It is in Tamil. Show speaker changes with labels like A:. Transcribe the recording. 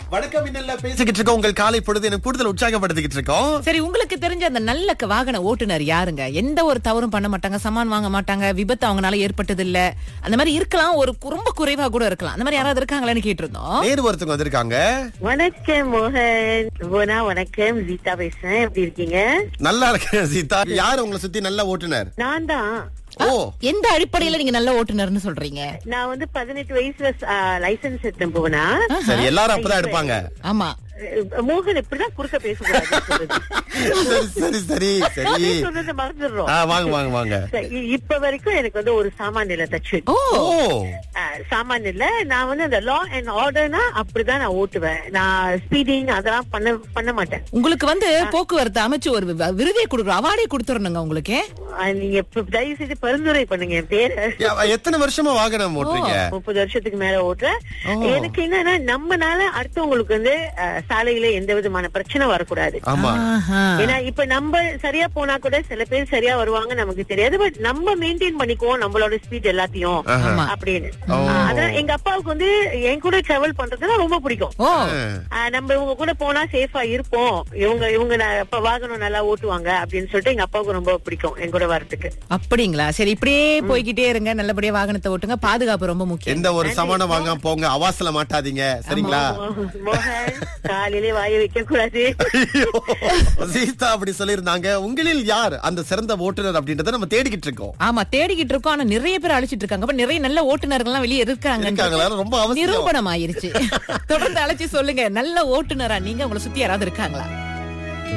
A: வணக்கம் இன்னல்ல பேசிக்கிட்டு இருக்கோம் உங்கள் காலை பொழுது எனக்கு கூடுதல் உற்சாகப்படுத்திக்கிட்டு இருக்கோம்
B: சரி உங்களுக்கு தெரிஞ்ச அந்த நல்ல க- வாகன ஓட்டுநர் யாருங்க எந்த ஒரு தவறும் பண்ண மாட்டாங்க சமான் வாங்க மாட்டாங்க விபத்து அவங்களால ஏற்பட்டது இல்ல அந்த மாதிரி இருக்கலாம் ஒரு கு- ரொம்ப குறைவா கூட இருக்கலாம் அந்த மாதிரி யாராவது இருக்காங்களான்னு கேட்டிருந்தோம்
A: நேரு ஒருத்தவங்க வந்திருக்காங்க
C: வணக்கம் மோகன் போனா வணக்கம் ஜீதா பேசுறேன் எப்படி இருக்கீங்க
A: நல்லா இருக்கு சீதா யார் உங்களை சுத்தி நல்ல ஓட்டுனர்
C: நான் தான்
A: ஓ
B: எந்த அடிப்படையில நீங்க நல்ல ஓட்டுநர்னு சொல்றீங்க
C: நான் வந்து பதினெட்டு வயசுல லைசன்ஸ் எடுத்தேன் போனா
A: சரி எல்லாரும் அப்பதான் எடுப்பாங்க
B: ஆமா
C: மோகன் இப்படிதான் குறுக்க பேசக்கூடாது
A: சரி சரி சரி சரி
C: சொன்னதை மறந்துடுறோம்
A: ஆ, வாங்க வாங்க வாங்க
C: சரி, இப்ப வரைக்கும் எனக்கு வந்து ஒரு சாமான் இல்ல தச்சு
B: ஓ
A: ஓ
C: சாமான் இல்ல நான் வந்து அந்த லா அண்ட் ஆர்டர்னா அப்படிதான் நான் ஓட்டுவேன் நான் ஸ்பீடிங் அதெல்லாம் பண்ண பண்ண மாட்டேன்
B: உங்களுக்கு வந்து போக்குவரத்து அமைச்சு ஒரு வி- விருதே கொடுக்குறோம் அவார்டே கொடுத்துடணுங்க உங்களுக்கு
C: ஆஹ் நீங்க இப்ப தயவு செய்து பரிந்துரை பண்ணுங்க என் பேரை
A: யா- எத்தனை வருஷமா வாகனம் ஓட்டுறீங்க
C: முப்பது வருஷத்துக்கு மேல ஓட்டுறேன்
A: ஓ.
C: எனக்கு என்னன்னா நம்மனால அடுத்தவங்களுக்கு வந்து அஹ், சாலையில எந்த விதமான பிரச்சனை வரக்கூடாது
A: ஆமா
B: ஆஹா.
C: ஏன்னா இப்ப நம்ம சரியா போனா கூட சில பேர் சரியா வருவாங்க நமக்கு தெரியாது பட் நம்ம மெயின்டைன் பண்ணிக்குவோம் நம்மளோட ஸ்பீட் எல்லாத்தையும்
B: ஆமா.
C: அப்படின்னு
A: ஓ.
C: அஹ், அதான் எங்க அப்பாவுக்கு வந்து என் கூட டிராவல் பண்றதுன்னா ரொம்ப பிடிக்கும்
B: ஓ
C: அஹ், நம்ம இவங்க கூட போனா சேஃபா இருப்போம் இவங்க இவங்க ந- இப்ப வாகனம் நல்லா ஓட்டுவாங்க அப்படின்னு சொல்லிட்டு எங்க அப்பாவுக்கு ரொம்ப பிடிக்கும் என் கூட வரதுக்கு
B: அப்படிங்களா சரி இப்படியே போய்கிட்டே இருங்க நல்லபடியா வாகனத்தை ஓட்டுங்க பாதுகாப்பு ரொம்ப முக்கியம்
A: எந்த ஒரு சமானம் வாங்க போங்க அவாசல மாட்டாதீங்க சரிங்களா
C: மோகன் காலையிலே வாய வைக்க கூடாது
A: ஐயோ, சீதா அப்படி சொல்லியிருந்தாங்க உங்களில் யார் அந்த சிறந்த ஓட்டுநர் அப்படின்றத நம்ம தேடிக்கிட்டு இருக்கோம்
B: ஆமா தேடிக்கிட்டு இருக்கோம் ஆனா நிறைய பேர் அழைச்சிட்டு இருக்காங்க அப்ப நிறைய நல்ல ஓட்டுநர்கள்லாம் வெளியே இருக்காங்க
A: இருக்காங்களா? ரொம்ப அவசியம்.
B: நிரூபணம் ஆயிருச்சு தொடர்ந்து அழைச்சு சொல்லுங்க நல்ல ஓட்டுநரா நீங்க உங்களை சுத்தி யாராவது இருக்காங்களா